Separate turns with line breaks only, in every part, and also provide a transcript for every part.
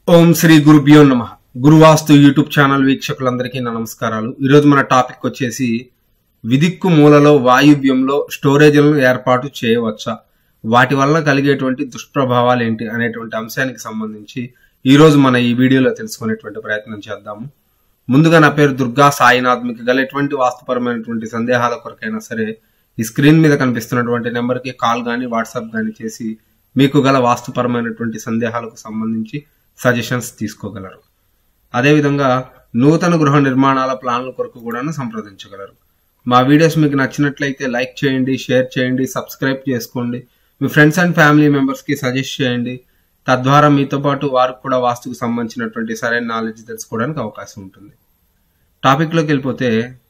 ఓం శ్రీ గురుభ్యో నమ గురువాస్తు YouTube channel వీక్షకులందరికీ నా నమస్కారాలు ఈరోజు మన టాపిక్ వచ్చేసి విదిక్కు మూలలో వాయువ్యంలో స్టోరేజ్లను ఏర్పాటు చేయవచ్చా వాటి వలన కలిగేటువంటి దుష్ప్రభావాలు ఏంటి అనేటువంటి అంశానికి సంబంధించి ఈ రోజు మన ఈ వీడియోలో తెలుసుకునేటువంటి ప్రయత్నం చేద్దాము ముందుగా నా పేరు దుర్గా సాయినాథ్ మీకు గల ఎటువంటి వాస్తుపరమైనటువంటి సందేహాల కొరకైనా సరే ఈ స్క్రీన్ మీద కనిపిస్తున్నటువంటి నెంబర్కి కాల్ కానీ వాట్సాప్ కానీ చేసి మీకు గల వాస్తుపరమైనటువంటి సందేహాలకు సంబంధించి సజెషన్స్ తీసుకోగలరు అదేవిధంగా నూతన గృహ నిర్మాణాల ప్లాన్ల కొరకు కూడా సంప్రదించగలరు మా వీడియోస్ మీకు నచ్చినట్లయితే లైక్ చేయండి షేర్ చేయండి సబ్స్క్రైబ్ చేసుకోండి మీ ఫ్రెండ్స్ అండ్ ఫ్యామిలీ మెంబర్స్కి సజెస్ట్ చేయండి తద్వారా మీతో పాటు వారికి కూడా వాస్తుకు సంబంధించినటువంటి సరైన నాలెడ్జ్ తెలుసుకోవడానికి అవకాశం ఉంటుంది టాపిక్లోకి వెళ్ళిపోతే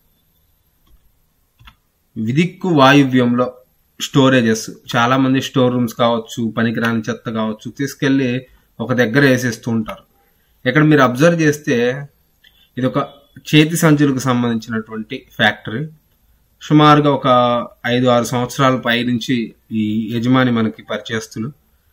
విదిక్కు వాయువ్యంలో స్టోరేజెస్ చాలా మంది స్టోర్ రూమ్స్ కావచ్చు పనికిరాని చెత్త కావచ్చు తీసుకెళ్లి ఒక దగ్గర వేసేస్తూ ఉంటారు ఇక్కడ మీరు అబ్జర్వ్ చేస్తే ఇది ఒక చేతి సంచులకు సంబంధించినటువంటి ఫ్యాక్టరీ సుమారుగా ఒక ఐదు ఆరు సంవత్సరాల పై నుంచి ఈ యజమాని మనకి పరిచయస్తులు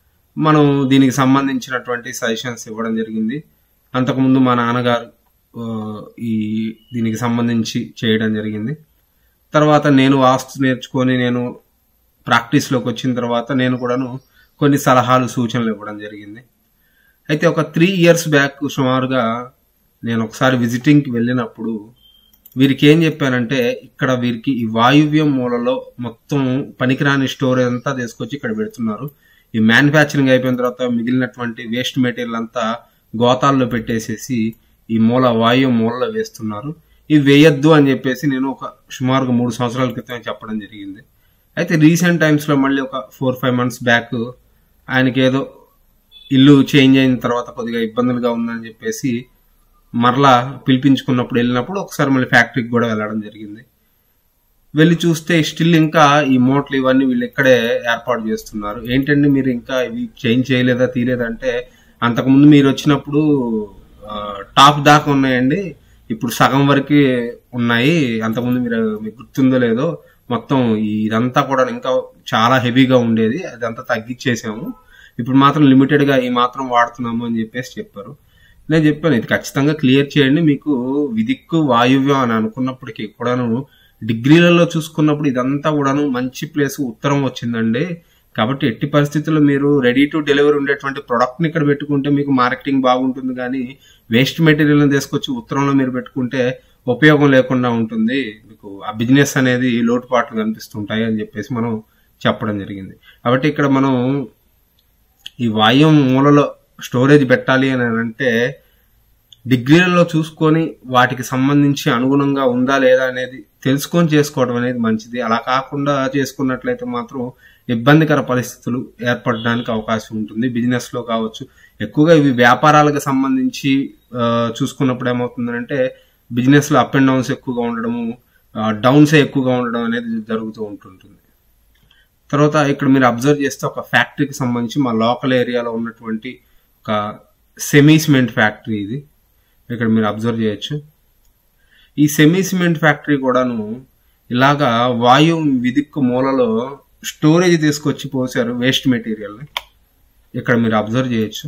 మనం దీనికి సంబంధించినటువంటి సజెషన్స్ ఇవ్వడం జరిగింది అంతకుముందు మా నాన్నగారు ఆ, ఈ దీనికి సంబంధించి చేయడం జరిగింది తర్వాత నేను వాస్తు నేర్చుకొని నేను ప్రాక్టీస్లోకి వచ్చిన తర్వాత నేను కూడాను కొన్ని సలహాలు సూచనలు ఇవ్వడం జరిగింది అయితే ఒక త్రీ ఇయర్స్ బ్యాక్ సుమారుగా నేను ఒకసారి విజిటింగ్కి వెళ్ళినప్పుడు వీరికి ఏం చెప్పానంటే ఇక్కడ వీరికి ఈ వాయువ్యం మూలలో మొత్తం పనికిరాని స్టోరేజ్ అంతా తీసుకొచ్చి ఇక్కడ పెడుతున్నారు ఈ మ్యానుఫ్యాక్చరింగ్ అయిపోయిన తర్వాత మిగిలినటువంటి వేస్ట్ మెటీరియల్ అంతా గోతాల్లో పెట్టేసేసి ఈ మూల వాయువు మూలలో వేస్తున్నారు ఇవి వేయొద్దు అని చెప్పేసి నేను ఒక సుమారుగా మూడు సంవత్సరాల క్రితం చెప్పడం జరిగింది అయితే రీసెంట్ టైమ్స్ లో మళ్ళీ ఒక ఫోర్ ఫైవ్ మంత్స్ బ్యాక్ ఆయనకి ఏదో ఇల్లు చేంజ్ అయిన తర్వాత కొద్దిగా ఇబ్బందులుగా ఉందని చెప్పేసి మరలా పిలిపించుకున్నప్పుడు వెళ్ళినప్పుడు ఒకసారి మళ్ళీ ఫ్యాక్టరీకి కూడా వెళ్ళడం జరిగింది వెళ్ళి చూస్తే స్టిల్ ఇంకా ఈ మోట్లు ఇవన్నీ వీళ్ళు ఇక్కడే ఏర్పాటు చేస్తున్నారు ఏంటండి మీరు ఇంకా ఇవి చేంజ్ చేయలేదా తీయలేదంటే అంతకుముందు మీరు వచ్చినప్పుడు ఆ, టాప్ దాకా ఉన్నాయండి ఇప్పుడు సగం వరకు ఉన్నాయి అంతకుముందు మీరు మీకు గుర్తుందో లేదో మొత్తం ఈ ఇదంతా కూడా ఇంకా చాలా హెవీగా ఉండేది అదంతా తగ్గించేసాము ఇప్పుడు మాత్రం లిమిటెడ్ గా ఈ మాత్రం వాడుతున్నాము అని చెప్పేసి చెప్పారు నేను చెప్పాను ఇది ఖచ్చితంగా క్లియర్ చేయండి మీకు విదిక్కు వాయువ్యం అని అనుకున్నప్పటికీ కూడాను డిగ్రీలలో చూసుకున్నప్పుడు ఇదంతా కూడాను మంచి ప్లేస్ ఉత్తరం వచ్చిందండి కాబట్టి ఎట్టి పరిస్థితుల్లో మీరు రెడీ టు డెలివరీ ఉండేటువంటి ప్రొడక్ట్ని ఇక్కడ పెట్టుకుంటే మీకు మార్కెటింగ్ బాగుంటుంది కానీ వేస్ట్ మెటీరియల్ని తీసుకొచ్చి ఉత్తరంలో మీరు పెట్టుకుంటే ఉపయోగం లేకుండా ఉంటుంది మీకు ఆ బిజినెస్ అనేది లోటుపాట్లు కనిపిస్తుంటాయి అని చెప్పేసి మనం చెప్పడం జరిగింది కాబట్టి ఇక్కడ మనం ఈ వాయువు మూలలో స్టోరేజ్ పెట్టాలి అని అంటే డిగ్రీలలో చూసుకొని వాటికి సంబంధించి అనుగుణంగా ఉందా లేదా అనేది తెలుసుకొని చేసుకోవడం అనేది మంచిది అలా కాకుండా చేసుకున్నట్లయితే మాత్రం ఇబ్బందికర పరిస్థితులు ఏర్పడడానికి అవకాశం ఉంటుంది బిజినెస్ లో కావచ్చు ఎక్కువగా ఇవి వ్యాపారాలకు సంబంధించి ఆ, చూసుకున్నప్పుడు ఏమవుతుందంటే బిజినెస్ లో అప్ అండ్ డౌన్స్ ఎక్కువగా ఉండడము డౌన్స్ ఎక్కువగా ఉండడం అనేది జరుగుతూ ఉంటుంటుంది తర్వాత ఇక్కడ మీరు అబ్జర్వ్ చేస్తే ఒక ఫ్యాక్టరీకి సంబంధించి మా లోకల్ ఏరియాలో ఉన్నటువంటి ఒక సెమీ సిమెంట్ ఫ్యాక్టరీ ఇది ఇక్కడ మీరు అబ్జర్వ్ చేయొచ్చు ఈ సెమీ సిమెంట్ ఫ్యాక్టరీ కూడాను ఇలాగా వాయువు విదిక్కు మూలలో స్టోరేజ్ తీసుకొచ్చి పోసారు వేస్ట్ మెటీరియల్ని ఇక్కడ మీరు అబ్జర్వ్ చేయొచ్చు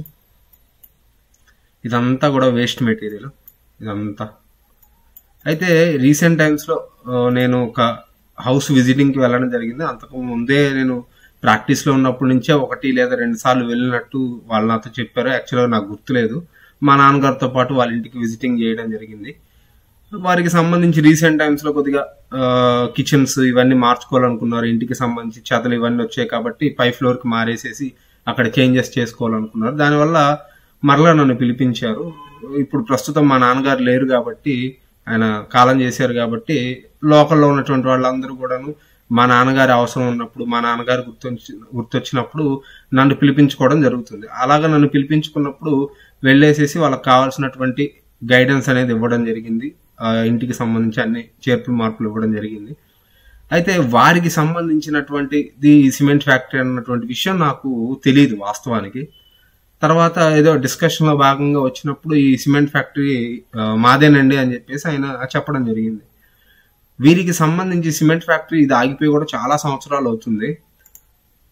ఇదంతా కూడా వేస్ట్ మెటీరియల్ ఇదంతా అయితే రీసెంట్ టైమ్స్లో నేను ఒక హౌస్ విజిటింగ్కి వెళ్ళడం జరిగింది అంతకు ముందే నేను ప్రాక్టీస్లో ఉన్నప్పటి నుంచే ఒకటి లేదా రెండు సార్లు వెళ్ళినట్టు వాళ్ళు నాతో చెప్పారు యాక్చువల్గా నాకు గుర్తులేదు మా నాన్నగారితో పాటు వాళ్ళ ఇంటికి విజిటింగ్ చేయడం జరిగింది వారికి సంబంధించి రీసెంట్ టైమ్స్ లో కొద్దిగా కిచెన్స్ ఇవన్నీ మార్చుకోవాలనుకున్నారు ఇంటికి సంబంధించి చెతలు ఇవన్నీ వచ్చాయి కాబట్టి పై ఫ్లోర్ కి మారేసేసి అక్కడ చేంజెస్ చేసుకోవాలనుకున్నారు దానివల్ల మరలా నన్ను పిలిపించారు ఇప్పుడు ప్రస్తుతం మా నాన్నగారు లేరు కాబట్టి ఆయన కాలం చేశారు కాబట్టి లోకల్లో ఉన్నటువంటి వాళ్ళందరూ కూడాను మా నాన్నగారి అవసరం ఉన్నప్పుడు మా నాన్నగారు గుర్తొచ్చి గుర్తొచ్చినప్పుడు నన్ను పిలిపించుకోవడం జరుగుతుంది అలాగా నన్ను పిలిపించుకున్నప్పుడు వెళ్ళేసేసి వాళ్ళకి కావాల్సినటువంటి గైడెన్స్ అనేది ఇవ్వడం జరిగింది ఆ ఇంటికి సంబంధించి అన్ని చేర్పులు మార్పులు ఇవ్వడం జరిగింది అయితే వారికి సంబంధించినటువంటి ది సిమెంట్ ఫ్యాక్టరీ అన్నటువంటి విషయం నాకు తెలియదు వాస్తవానికి తర్వాత ఏదో డిస్కషన్ లో భాగంగా వచ్చినప్పుడు ఈ సిమెంట్ ఫ్యాక్టరీ ఆ, మాదేనండి అని చెప్పేసి ఆయన చెప్పడం జరిగింది వీరికి సంబంధించి సిమెంట్ ఫ్యాక్టరీ ఇది ఆగిపోయి కూడా చాలా సంవత్సరాలు అవుతుంది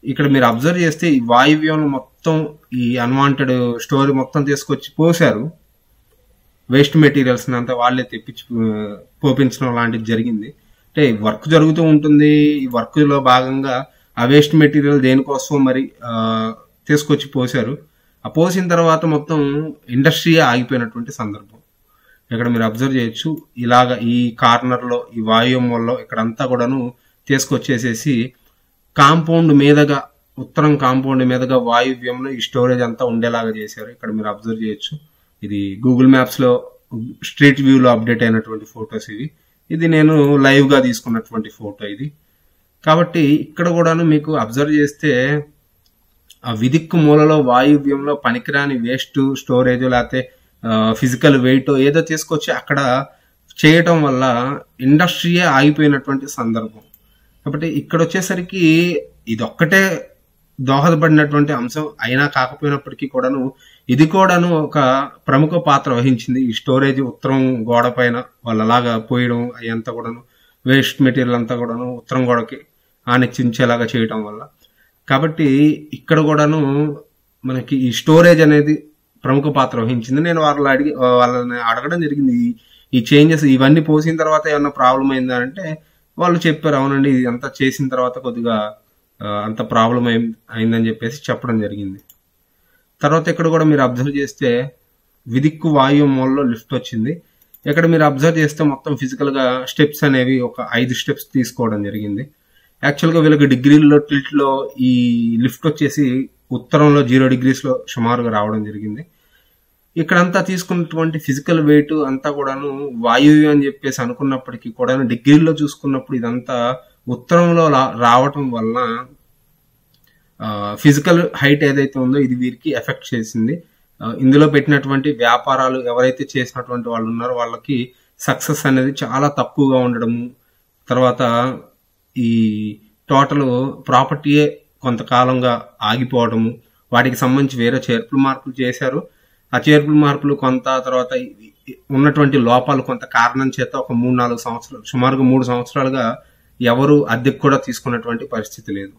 ఇక్కడ మీరు అబ్జర్వ్ చేస్తే ఈ వాయువ్యం మొత్తం ఈ అన్వాంటెడ్ స్టోరీ మొత్తం తీసుకొచ్చి పోసారు వేస్ట్ మెటీరియల్స్ అంతా వాళ్ళే తెప్పించి ఆ, పోపించడం లాంటిది జరిగింది అంటే వర్క్ జరుగుతూ ఉంటుంది ఈ వర్క్ లో భాగంగా ఆ వేస్ట్ మెటీరియల్ దేనికోసం మరి ఆ, తీసుకొచ్చి పోసారు ఆ పోసిన తర్వాత మొత్తం ఇండస్ట్రీ ఆగిపోయినటువంటి సందర్భం ఇక్కడ మీరు అబ్జర్వ్ చేయొచ్చు ఇలాగ ఈ కార్నర్ లో ఈ వాయువ్యంలో ఇక్కడంతా కూడాను తీసుకొచ్చేసేసి కాంపౌండ్ మీదగా ఉత్తరం కాంపౌండ్ మీదగా వాయువ్యంలో ఈ స్టోరేజ్ అంతా ఉండేలాగా చేశారు ఇక్కడ మీరు అబ్జర్వ్ చేయొచ్చు ఇది గూగుల్ మ్యాప్స్ లో స్ట్రీట్ వ్యూ లో అప్డేట్ అయినటువంటి ఫొటోస్ ఇవి ఇది నేను లైవ్ గా తీసుకున్నటువంటి ఫోటో ఇది కాబట్టి ఇక్కడ కూడాను మీకు అబ్జర్వ్ చేస్తే ఆ విదిక్కు మూలలో వాయువ్యంలో పనికిరాని వేస్ట్ స్టోరేజ్ లేకపోతే ఫిజికల్ వెయిట్ ఏదో తీసుకొచ్చి అక్కడ చేయటం వల్ల ఇండస్ట్రీయే ఆగిపోయినటువంటి సందర్భం కాబట్టి ఇక్కడ వచ్చేసరికి ఇది ఒక్కటే దోహదపడినటువంటి అంశం అయినా కాకపోయినప్పటికీ కూడాను ఇది కూడాను ఒక ప్రముఖ పాత్ర వహించింది ఈ స్టోరేజ్ ఉత్తరం గోడ పైన వాళ్ళు అలాగా పోయడం అదంతా కూడాను వేస్ట్ మెటీరియల్ అంతా కూడాను ఉత్తరం గోడకి ఆనెచ్చించేలాగా చేయడం వల్ల కాబట్టి ఇక్కడ కూడాను మనకి ఈ స్టోరేజ్ అనేది ప్రముఖ పాత్ర వహించింది నేను వాళ్ళని అడిగి వాళ్ళని అడగడం జరిగింది ఈ- ఈ చేంజెస్ ఇవన్నీ పోసిన తర్వాత ఏమన్నా ప్రాబ్లం అయిందా అంటే వాళ్ళు చెప్పారు అవునండి ఇది అంతా చేసిన తర్వాత కొద్దిగా ఆ, అంత ప్రాబ్లం అయిందని చెప్పేసి చెప్పడం జరిగింది తర్వాత ఇక్కడ కూడా మీరు అబ్జర్వ్ చేస్తే విదిక్కు వాయు మూలలో లిఫ్ట్ వచ్చింది ఇక్కడ మీరు అబ్జర్వ్ చేస్తే మొత్తం ఫిజికల్ గా స్టెప్స్ అనేవి ఒక ఐదు స్టెప్స్ తీసుకోవడం జరిగింది యాక్చువల్ గా వీళ్ళకి డిగ్రీలో టిల్ట్ లో ఈ లిఫ్ట్ వచ్చేసి ఉత్తరంలో జీరో డిగ్రీస్ లో సుమారుగా రావడం జరిగింది ఇక్కడంతా తీసుకున్నటువంటి ఫిజికల్ వెయిట్ అంతా కూడాను వాయువ్యం అని చెప్పేసి అనుకున్నప్పటికీ కూడా డిగ్రీలో చూసుకున్నప్పుడు ఇదంతా ఉత్తరంలో రా- రావటం వలన ఫిజికల్ హైట్ ఏదైతే ఉందో ఇది వీరికి ఎఫెక్ట్ చేసింది ఆ, ఇందులో పెట్టినటువంటి వ్యాపారాలు ఎవరైతే చేసినటువంటి వాళ్ళు ఉన్నారో వాళ్ళకి సక్సెస్ అనేది చాలా తక్కువగా ఉండడము తర్వాత ఈ టోటల్ ప్రాపర్టీయే కొంతకాలంగా ఆగిపోవడము వాటికి సంబంధించి వేరే చేర్పులు మార్పులు చేశారు ఆ చేర్పులు మార్పులు కొంత తర్వాత ఈ- ఈ ఉన్నటువంటి లోపాలు కొంత కారణం చేత ఒక మూడు నాలుగు సంవత్సరాలు సుమారుగా మూడు సంవత్సరాలుగా ఎవరు అద్దెకు కూడా తీసుకున్నటువంటి పరిస్థితి లేదు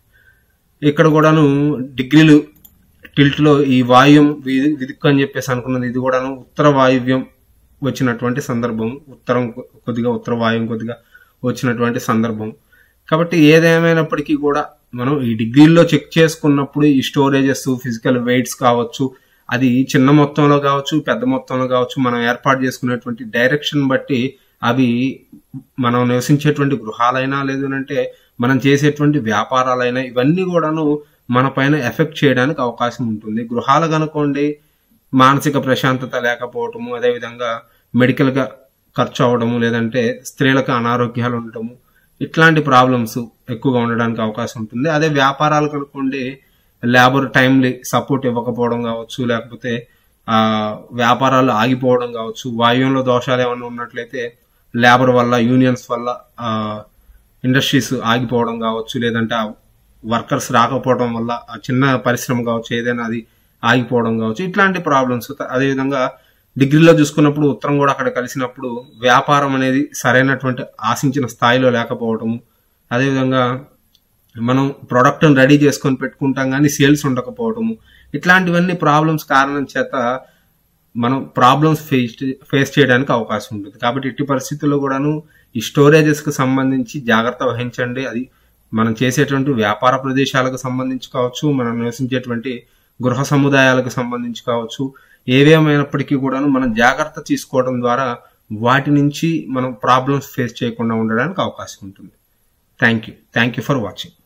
ఇక్కడ కూడాను డిగ్రీలు టిల్ట్ లో ఈ వాయువ్యం వి- విదిక్కు అని చెప్పేసి అనుకున్నది ఇది కూడాను ఉత్తర వాయువ్యం వచ్చినటువంటి సందర్భం ఉత్తరం కొ- కొద్దిగా ఉత్తర వాయువ్యం కొద్దిగా వచ్చినటువంటి సందర్భం కాబట్టి ఏదేమైనప్పటికీ కూడా మనం ఈ డిగ్రీల్లో చెక్ చేసుకున్నప్పుడు ఈ స్టోరేజెస్ ఫిజికల్ వెయిట్స్ కావచ్చు అది చిన్న మొత్తంలో కావచ్చు పెద్ద మొత్తంలో కావచ్చు మనం ఏర్పాటు చేసుకునేటువంటి డైరెక్షన్ బట్టి అవి మనం నివసించేటువంటి గృహాలైనా లేదు అంటే మనం చేసేటువంటి వ్యాపారాలైనా ఇవన్నీ కూడాను మన పైన ఎఫెక్ట్ చేయడానికి అవకాశం ఉంటుంది గృహాలు కనుకోండి మానసిక ప్రశాంతత లేకపోవటము అదేవిధంగా మెడికల్ గా ఖర్చు అవ్వడము లేదంటే స్త్రీలకు అనారోగ్యాలు ఉండటము ఇట్లాంటి ప్రాబ్లమ్స్ ఎక్కువగా ఉండడానికి అవకాశం ఉంటుంది అదే వ్యాపారాలు కనుకోండి లేబర్ టైమ్లీ సపోర్ట్ ఇవ్వకపోవడం కావచ్చు లేకపోతే ఆ వ్యాపారాలు ఆగిపోవడం కావచ్చు వాయువ్యంలో దోషాలు ఏమైనా ఉన్నట్లయితే లేబర్ వల్ల యూనియన్స్ వల్ల ఆ ఇండస్ట్రీస్ ఆగిపోవడం కావచ్చు లేదంటే ఆ వర్కర్స్ రాకపోవడం వల్ల ఆ చిన్న పరిశ్రమ కావచ్చు ఏదైనా అది ఆగిపోవడం కావచ్చు ఇట్లాంటి ప్రాబ్లమ్స్ అదేవిధంగా డిగ్రీలో చూసుకున్నప్పుడు ఉత్తరం కూడా అక్కడ కలిసినప్పుడు వ్యాపారం అనేది సరైనటువంటి ఆశించిన స్థాయిలో లేకపోవడము అదేవిధంగా మనం ప్రోడక్ట్ రెడీ చేసుకొని పెట్టుకుంటాం కానీ సేల్స్ ఉండకపోవడము ఇట్లాంటివన్నీ ప్రాబ్లమ్స్ కారణం చేత మనం ప్రాబ్లమ్స్ ఫేస్ ఫేస్ చేయడానికి అవకాశం ఉంటుంది కాబట్టి ఇట్టి పరిస్థితుల్లో కూడాను ఈ స్టోరేజెస్ కి సంబంధించి జాగ్రత్త వహించండి అది మనం చేసేటువంటి వ్యాపార ప్రదేశాలకు సంబంధించి కావచ్చు మనం నివసించేటువంటి గృహ సముదాయాలకు సంబంధించి కావచ్చు ఏవేమైనప్పటికీ కూడాను మనం జాగ్రత్త తీసుకోవడం ద్వారా వాటి నుంచి మనం ప్రాబ్లమ్స్ ఫేస్ చేయకుండా ఉండడానికి అవకాశం ఉంటుంది thank you thank you for watching